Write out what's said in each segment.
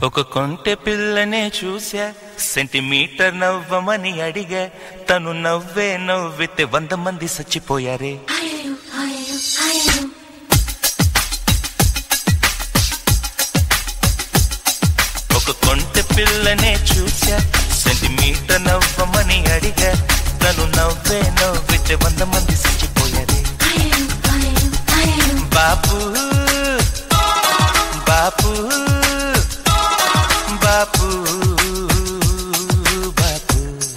ఒక కొంటె పిల్లనే చూసా సెంటీమీటర్ నవ్వమని అడిగా తను నవ్వే నవ్వితే వంద మంది చచ్చిపోయారే అయ్యో అయ్యో అయ్యో ఒక కొంటె పిల్లనే చూసా సెంటీమీటర్ నవ్వమని అడిగా తను నవ్వే నవ్వితే వంద మంది చచ్చిపోయారే అయ్యో అయ్యో అయ్యో బాపు బాపు బాపు బాపు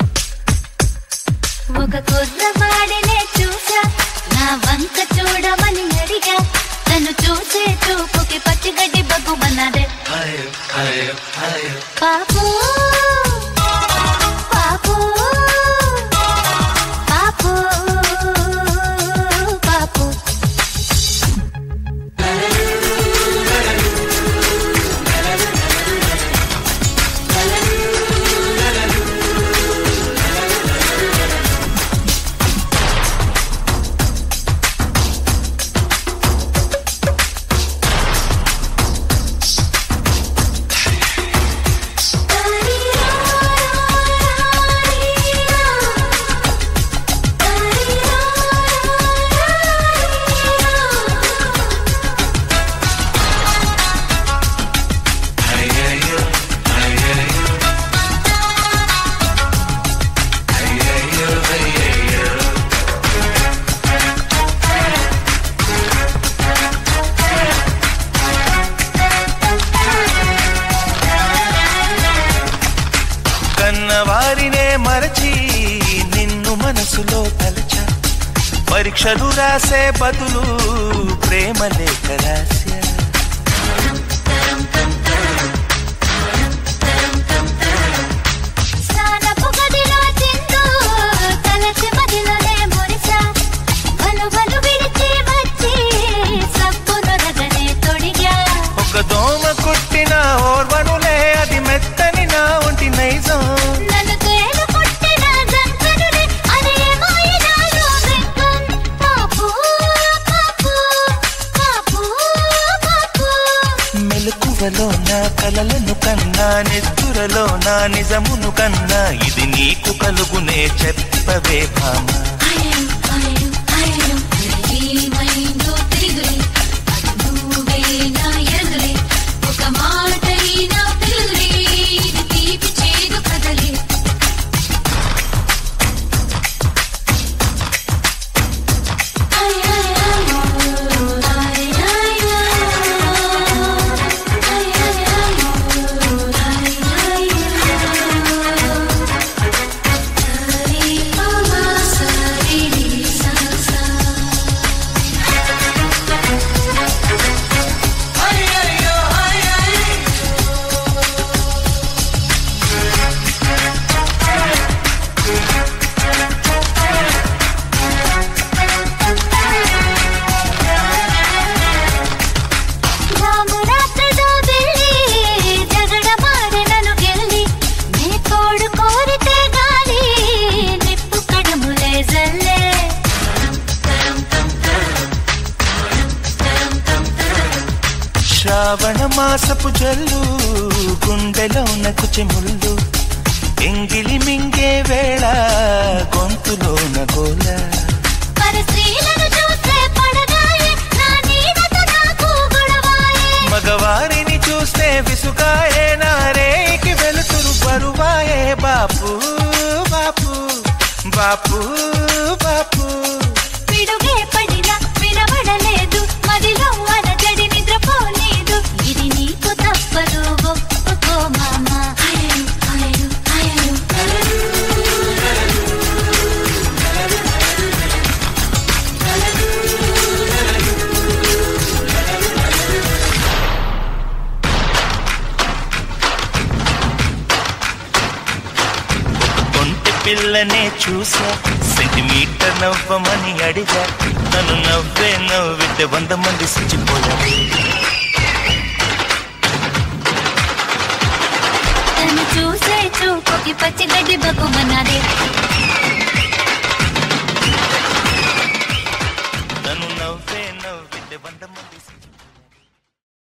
ఒక కుర్రవాడినే చూసా నా వంక చూడమని అడిగా తను చూసే చూపుకి పచ్చిగడ్డి బగ్గుమన్నదే పాపు పాపు పాపు పాపు కన్నవారినే మరచి నిన్ను మనసులో తలచ పరీక్షలు రాసే బదులు ప్రేమ లేఖ రాశా స్నానపు గదిలో చిందు తలచి మదిలోనే మురిసా బలు బలు విడిచి వచ్చి సబ్బును రగనే తొడిగా ఒక దోమ కుట్టిన ఓర్వనులే అది మెత్తని నా ఒంటి నైజం నన్ను తేలు పుట్టిన జంకనులే అదేమో ఇలాలో వెంకం పాపు పాపు పాపు పాపు మెలకువలో నా కలలను కన్నా నిద్దురలో నా నిజమును కన్నా ఇది నీకు కలుగునే చెప్పవే భామ అయ్యో అయ్యో అయ్యో ఏమైందో తిరుగులే అది నువ్వే నా ఎరుగులే ఒక మాటైనా పిలుగులే ఇది తీపి చేదు కదలే రామురాత్రిలో వెళ్ళి జగడమాడి నన్ను గెల్లి నీ తోడు కోరితే గాలి నిప్పు కడములే జల్లే శ్రావణ మాసపు జల్లు గుండెలో నకుచి ముళ్ళు ఎంగిలి మింగే వేళ గొంతులోన గోల మరి స్త్రీలను చూస్తే పడగాయే నా నీడతో నాకు గొడవాయే మగవారిని చూస్తే విసుగాయే నారేకి వెలుతురు బరువాయే బాపు బాపు బాపు బాపు పిడుగే పడినా వినబడలేదు మదిలో అలజడి నిద్రపోలేదు ఇది నీకు తప్పదు ఒప్పుకో మామ అయ్యో అయ్యో అయ్యో కొంటి పిల్లనే చూసా సెంటీమీటర్ నవ్వమని అడిగా తను నవ్వే నవ్వితే వంద మంది చచ్చిపోయారు తను చూసే చూపుకి పచ్చిగడ్డి బగ్గుమన్నదే